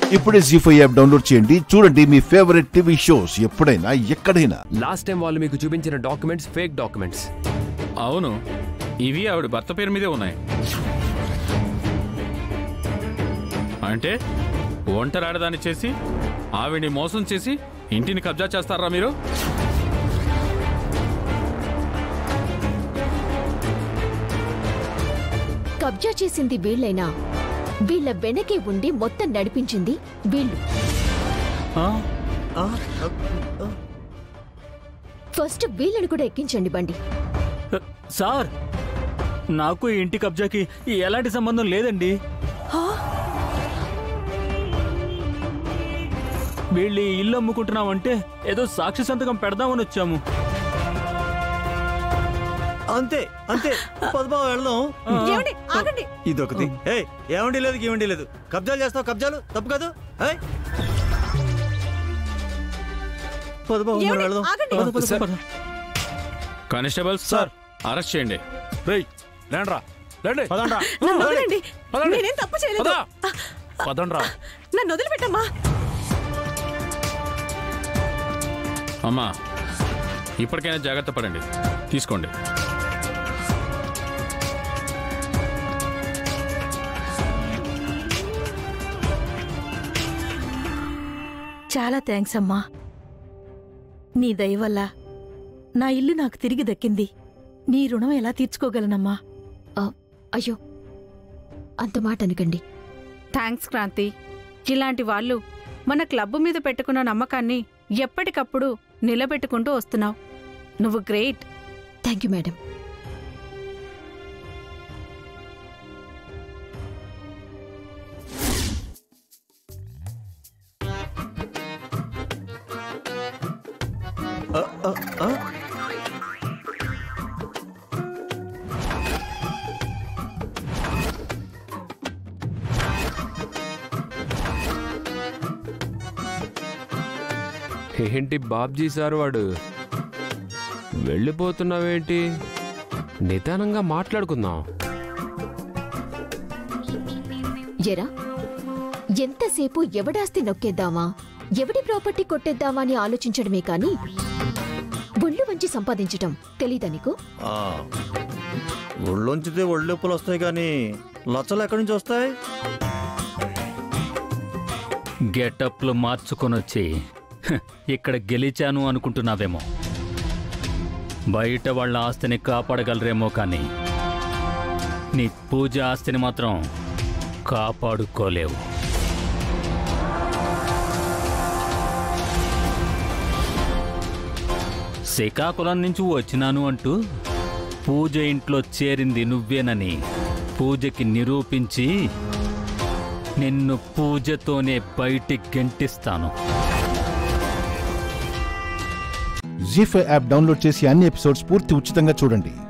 ఇప్పుడే G five app download చేయండి చూడండి మీ ఫేవరెట్ టీవీ షోస్ ఎప్పుడైనా ఎక్కడైనా లాస్ట్ టైం వాళ్ళు మీకు చూపించిన డాక్యుమెంట్స్ ఫేక్ డాక్యుమెంట్స్ అవును ఇవి ఆవిడ భర్త పేరు మీదే ఉన్నాయి అంటే ఒంటరాడదాన్ని చేసి ఆవిడ్ని మోసం చేసి ఇంటిని కబ్జా చేస్తారా మీరు కబ్జా చేసింది వీళ్ళైనా వీళ్ళ వెనకే ఉండి మొత్తం నడిపించింది వీళ్ళు ఫస్ట్ వీళ్ళని కూడా ఎక్కించండి బండి సార్ నాకు ఈ ఇంటి కబ్జాకి ఎలాంటి సంబంధం లేదండి వీళ్ళు ఈ ఇల్లు అమ్ముకుంటున్నామంటే ఏదో సాక్షి సంతకం పెడదామని వచ్చాము అంతే అంతే పదబాబు వెళ్దాం ఏమండి ఆగండి ఇదొకటి ఏయ్ ఏమండి లేదు ఏమండి లేదు కబ్జాలు చేస్తావు కబ్జాలు తప్పు కాదు ఏయ్ పదబాబు మనం ఏమండి? వెళ్దాం ఆగండి. పద, పద, సార్. పద. కానిస్టేబుల్ సార్ అరెస్ట్ చేయండి రేయ్ లేండ్రా లేండి పదండ్రా నన్ను వదలండి పదండి. నేనేం తప్పు చేయలేదు పద. పదండ్రా నన్ను వదిలిపెట్టమ్మా అమ్మా ఇప్పటికైనా జాగ్రత్త పడండి తీసుకోండి చాలా థ్యాంక్స్ అమ్మా నీ దయ వల్ల నా ఇల్లు నాకు తిరిగి దక్కింది నీ రుణం ఎలా తీర్చుకోగలనమ్మా అయ్యో అంత మాట అనకండి థ్యాంక్స్ క్రాంతి ఇలాంటి వాళ్ళు మన క్లబ్ మీద పెట్టుకున్న నమ్మకాన్ని ఎప్పటికప్పుడు నిలబెట్టుకుంటూ వస్తున్నావు నువ్వు గ్రేట్ థ్యాంక్ యూ మేడం ఆ, ఆ, ఆ. ఏంటి బాబ్జీ సార్ వాడు వెళ్ళిపోతున్నావేంటి నిదానంగా మాట్లాడుకుందాం ఎరా ఎంతసేపు ఎవడాస్తి నొక్కేద్దామా ఎవడి ప్రాపర్టీ కొట్టేద్దామా అని ఆలోచించడమే కాని ఒళ్ళు వంచి సంపాదించటం తెలీదా నీకు ఆ. ఒళ్ళొంచితే ఒళ్ళొప్పులు వస్తాయి కానీ లచ్చలు ఎక్కడి నుంచి వస్తాయి గెటప్లు మార్చుకొనొచ్చి హ, ఇక్కడ గెలిచాను అనుకుంటున్నావేమో బయట వాళ్ళ ఆస్తిని కాపాడగలరేమో కానీ నీ పూజ ఆస్తిని మాత్రం కాపాడుకోలేవు శ్రీకాకుళం నుంచి వచ్చినాను అంటూ పూజ ఇంట్లో చేరింది నువ్వేనని పూజకి నిరూపించి నిన్ను పూజతోనే బయటికి గెంటిస్తాను జీ ఫైవ్ యాప్ డౌన్లోడ్ చేసి అన్ని ఎపిసోడ్స్ పూర్తి ఉచితంగా చూడండి